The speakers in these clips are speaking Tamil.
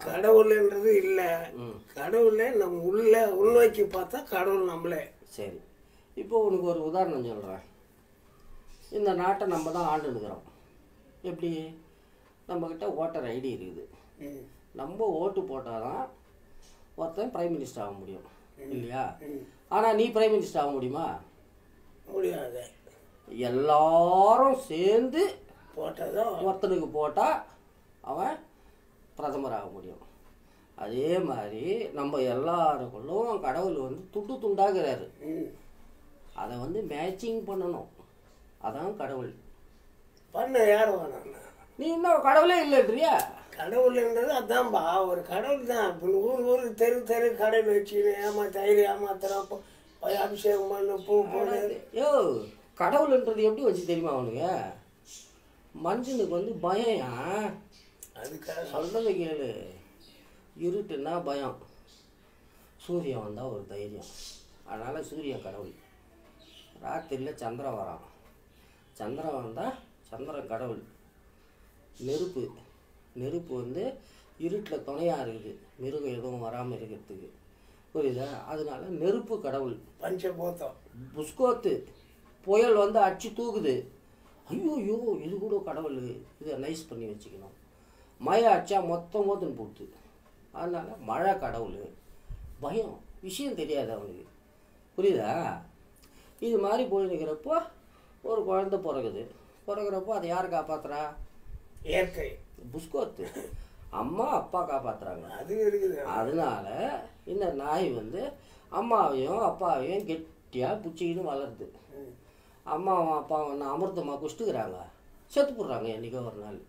கடவுள்ன்றது இல்லை ம் கடவுளே நம்ம உள்ள உள்நோக்கி பார்த்தா கடவுள் நம்மளே சரி இப்போ உனக்கு ஒரு உதாரணம் சொல்கிறேன் இந்த நாட்டை நம்ம தான் ஆண்டுனுக்கிறோம் எப்படி நம்மக்கிட்ட ஓட்டர் ஐடி இருக்குது ம் நம்ம ஓட்டு போட்டால் தான் ஒருத்தன் பிரைம் மினிஸ்டர் ஆக முடியும் இல்லையா ம். ஆனால் நீ பிரைம் மினிஸ்டர் ஆக முடியுமா முடியாது எல்லாரும் சேர்ந்து போட்டதும் ஒருத்தனுக்கு போட்டால் அவன் பிரதமர் ஆக முடியும் அதே மாதிரி நம்ம எல்லாருக்குள்ளும் கடவுள் வந்து துண்டு துண்டாகிறாரு ம் அதை வந்து மேட்சிங் பண்ணணும் அதான் கடவுள் பண்ண யார் வேணாண்ணா நீ இன்னும் கடவுளே இல்லைன்றியா கடவுள்ன்றது அதான்பா ஒரு கடவுள் தான் இப்போ ஊர் ஊருக்கு தெரு தெரு கடவுள் வச்சுன்னு ஏமாத்த ஐடி ஏமாத்துறோம் போய் அபிஷேகம் பண்ணு பூ போடு யோ கடவுள்ன்றது எப்படி வச்சு தெரியுமா அவனுக்கு மனுஷனுக்கு வந்து பயம்யா அதுக்காக சொல்றதை கேளு இருட்டுன்னா பயம் சூரியன் வந்தால் ஒரு தைரியம் அதனால் சூரியன் கடவுள் ராத்திரியில் சந்திரன் வரான் சந்திரன் வந்தால் சந்திரன் கடவுள் நெருப்பு நெருப்பு வந்து இருட்டில் துணையாக இருக்குது மிருகம் எதுவும் வராமல் இருக்கிறதுக்கு புரியுதா அதனால நெருப்பு கடவுள் பஞ்சபூதம் புஸ்கோத்து புயல் வந்து அடிச்சு தூக்குது ஐயோ ஐயோ இது கூட கடவுள் இதை நைஸ் பண்ணி வச்சுக்கணும் மழை அடிச்சா மொத்தம் மொத்தம் போட்டு அதனால மழை கடவுள் பயம் விஷயம் தெரியாது அவனுக்கு புரியுதா இது மாதிரி போயிருக்கிறப்போ ஒரு குழந்தை பிறகுது பிறகுறப்போ அதை யார் காப்பாத்துறா இயற்கை புஸ்கோத்து அம்மா அப்பா காப்பாத்துறாங்க அது இருக்குது அதனால இந்த நாய் வந்து அம்மாவையும் அப்பாவையும் கெட்டியாக பிடிச்சிக்கின்னு வளருது ம். அம்மாவும் அப்பாவும் என்ன அமிர்தமாக குஷ்டுக்கிறாங்க செத்து போடுறாங்க என்றைக்கோ ஒரு நாள்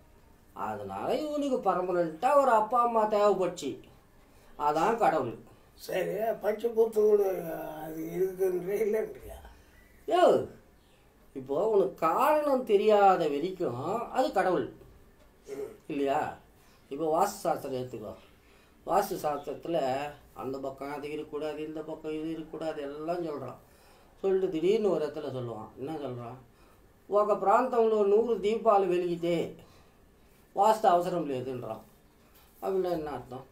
அதனால இவனுக்கு பர்மனண்ட்டாக ஒரு அப்பா அம்மா தேவைப்பட்டுச்சு அதான் கடவுள் சரி பஞ்சபூத்தம் கூட அது இருக்குன்ற இல்லைன்றியா யோ இப்போ உனக்கு காரணம் தெரியாத வரைக்கும் அது கடவுள் இல்லையா இப்போ வாஸ்து சாஸ்திரம் எடுத்துக்கோ வாஸ்து சாஸ்திரத்தில் அந்த பக்கம் அது இருக்கக்கூடாது இந்த பக்கம் இது இருக்கக்கூடாது எல்லாம் சொல்கிறான் சொல்லிட்டு திடீர்னு ஒரு இடத்துல சொல்லுவான் என்ன சொல்கிறான் ఒక ప్రాంతంలో నూరు దీపాలు వెలిగితే వాస్తు అవసరం లేదుன்றான் அப்படின்னா என்ன அர்த்தம்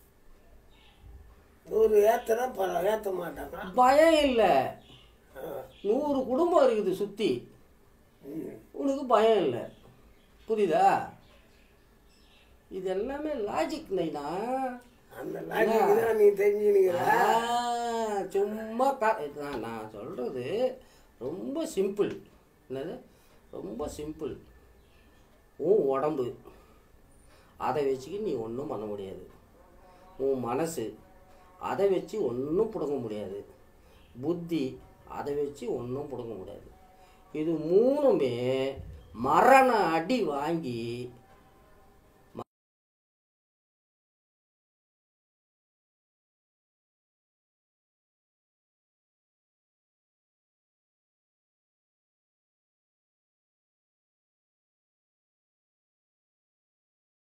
நூறு ஏத்தனா பல ஏற்ற மாட்டாங்க பயம் இல்லை ஆ. நூறு குடும்பம் இருக்குது சுற்றி ம். உனக்கு பயம் இல்லை புரியுதா இது எல்லாமே லாஜிக் நைனா அந்த லாஜிக் தான் நீ தெரிஞ்சுனுங்கிற ஆ, சும்மா கா நான் நான் சொல்கிறது ரொம்ப சிம்பிள் என்னது ரொம்ப சிம்பிள் உன் உடம்பு அதை வச்சுக்கிட்டு நீ ஒன்றும் பண்ண முடியாது உன் மனசு அதை வச்சு ஒன்றும் பிடுங்க முடியாது புத்தி அதை வச்சு ஒன்றும் பிடுங்க முடியாது இது மூணுமே மரண அடி வாங்கி